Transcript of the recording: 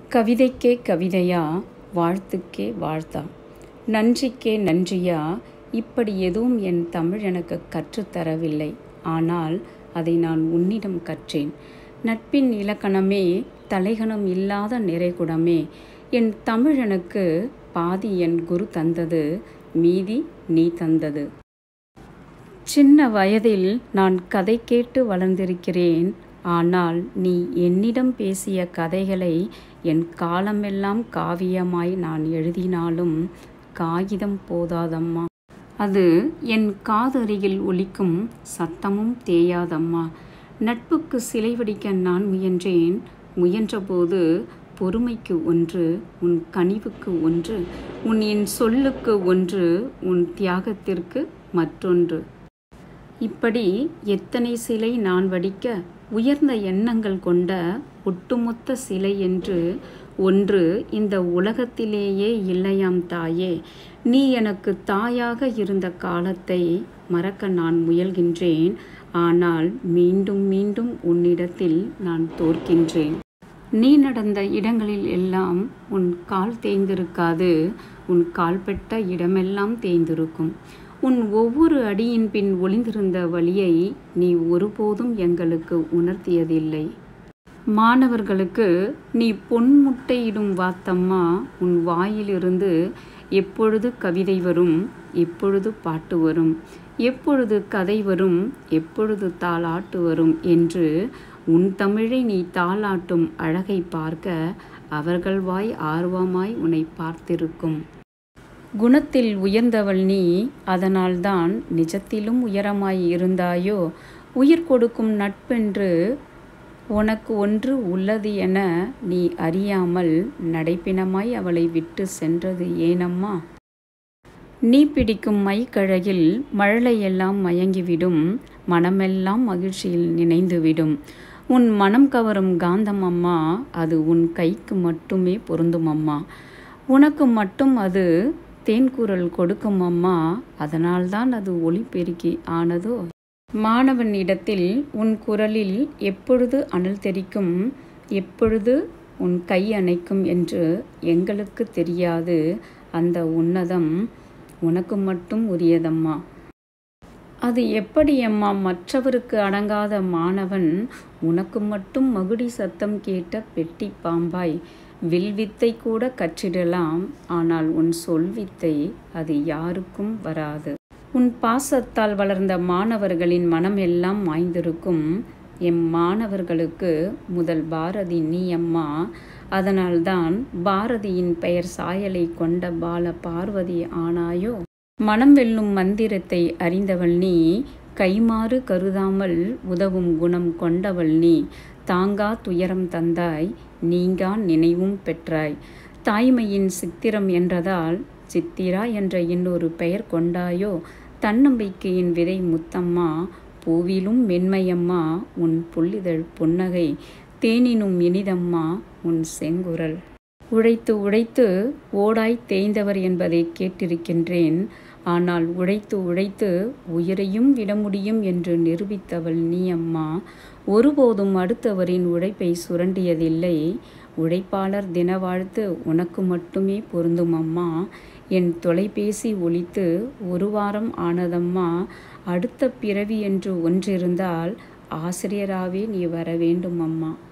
கவிதைக்கே கவிதையா வாழ்த்துக்கே வாழ்த்தா நன்றிக்கே நன்றியா இப்படி எதுவும் என் தமிழ் எனக்கு கற்றுத்தரவில்லை ஆனால் அதை நான் உன்னிடம் கற்றேன் நட்பின் இலக்கணமே தலைகணம் இல்லாத நிறைகுடமே என் தமிழ் எனக்கு பாதி என் குரு தந்தது மீதி நீ தந்தது சின்ன வயதில் நான் கதை கேட்டு வளர்ந்திருக்கிறேன் ஆனால் நீ என்னிடம் பேசிய கதைகளை என் காலமெல்லாம் காவியமாய் நான் எழுதினாலும் காகிதம் போதாதம்மா அது என் காதருகில் ஒலிக்கும் சத்தமும் தேயாதம்மா நட்புக்கு சிலை வடிக்க நான் முயன்றேன் முயன்றபோது பொறுமைக்கு ஒன்று உன் கனிவுக்கு ஒன்று உன் என் சொல்லுக்கு ஒன்று உன் தியாகத்திற்கு மற்றொன்று இப்படி எத்தனை சிலை நான் வடிக்க உயர்ந்த எண்ணங்கள் கொண்ட ஒட்டுமொத்த சிலை என்று ஒன்று இந்த உலகத்திலேயே இல்லையாம் தாயே நீ எனக்கு தாயாக இருந்த காலத்தை மறக்க நான் முயல்கின்றேன் ஆனால் மீண்டும் மீண்டும் உன்னிடத்தில் நான் தோற்கின்றேன் நீ நடந்த இடங்களில் எல்லாம் உன் கால் தேய்ந்திருக்காது உன் கால்பட்ட இடமெல்லாம் தேய்ந்திருக்கும் உன் ஒவ்வொரு அடியின் பின் ஒளிந்திருந்த வழியை நீ ஒருபோதும் எங்களுக்கு உணர்த்தியதில்லை மாணவர்களுக்கு நீ பொன்முட்டையிடும் வாத்தம்மா உன் வாயிலிருந்து எப்பொழுது கவிதை வரும் எப்பொழுது பாட்டு வரும் எப்பொழுது கதை வரும் எப்பொழுது தாளாட்டு வரும் என்று உன் தமிழை நீ தாளாட்டும் அழகை பார்க்க அவர்கள் வாய் ஆர்வமாய் உன்னை பார்த்திருக்கும் குணத்தில் உயர்ந்தவள் நீ அதனால்தான் நிஜத்திலும் உயரமாய் இருந்தாயோ உயிர் கொடுக்கும் நட்பென்று உனக்கு ஒன்று உள்ளது என நீ அறியாமல் நடைப்பினமாய் அவளை விட்டு சென்றது ஏனம்மா நீ பிடிக்கும் மைக்கழகில் மழலையெல்லாம் மயங்கிவிடும் மனமெல்லாம் மகிழ்ச்சியில் நினைந்துவிடும் உன் மனம் கவரும் காந்தம் அம்மா அது உன் கைக்கு மட்டுமே பொருந்தும் அம்மா உனக்கு மட்டும் அது தேன்குரல் கொடுக்கும் அம்மா அதனால்தான் அது ஒளிபெருக்கி ஆனதோ மாணவன் இடத்தில் உன் குரலில் எப்பொழுது அனல் தெரிக்கும் எப்பொழுது உன் கை அணைக்கும் என்று எங்களுக்கு தெரியாது அந்த உன்னதம் உனக்கு மட்டும் உரியதம்மா அது எப்படி அம்மா மற்றவருக்கு அடங்காத மாணவன் உனக்கு மட்டும் மகுடி சத்தம் கேட்ட பெட்டி பாம்பாய் வில்வித்தை கூட கற்றிடலாம் ஆனால் உன் சொல்வித்தை அது யாருக்கும் வராது உன் பாசத்தால் வளர்ந்த மாணவர்களின் மனம் எல்லாம் மாய்ந்திருக்கும் எம் மாணவர்களுக்கு முதல் பாரதி நீ அம்மா அதனால்தான் பாரதியின் பெயர் சாயலை கொண்ட பால பார்வதி ஆனாயோ மனம் வெல்லும் மந்திரத்தை அறிந்தவள் நீ கைமாறு கருதாமல் உதவும் குணம் கொண்டவள் நீ தாங்கா துயரம் தந்தாய் நீங்கா நினைவும் பெற்றாய் தாய்மையின் சித்திரம் என்றதால் சித்திரா என்ற இன்னொரு பெயர் கொண்டாயோ தன்னம்பிக்கையின் விதை முத்தம்மா பூவிலும் மென்மையம்மா உன் புள்ளிதழ் புன்னகை தேனினும் இனிதம்மா உன் செங்குரல் உழைத்து உழைத்து ஓடாய் தேய்ந்தவர் என்பதை கேட்டிருக்கின்றேன் ஆனால் உழைத்து உழைத்து உயிரையும் விட முடியும் என்று நிரூபித்தவள் நீ அம்மா ஒருபோதும் அடுத்தவரின் உழைப்பை சுரண்டியதில்லை உழைப்பாளர் தின வாழ்த்து உனக்கு மட்டுமே பொருந்தும் அம்மா என் தொலைபேசி ஒலித்து ஒரு வாரம் ஆனதம்மா அடுத்த பிறவி என்று ஒன்றிருந்தால் ஆசிரியராகவே நீ வர வேண்டும் அம்மா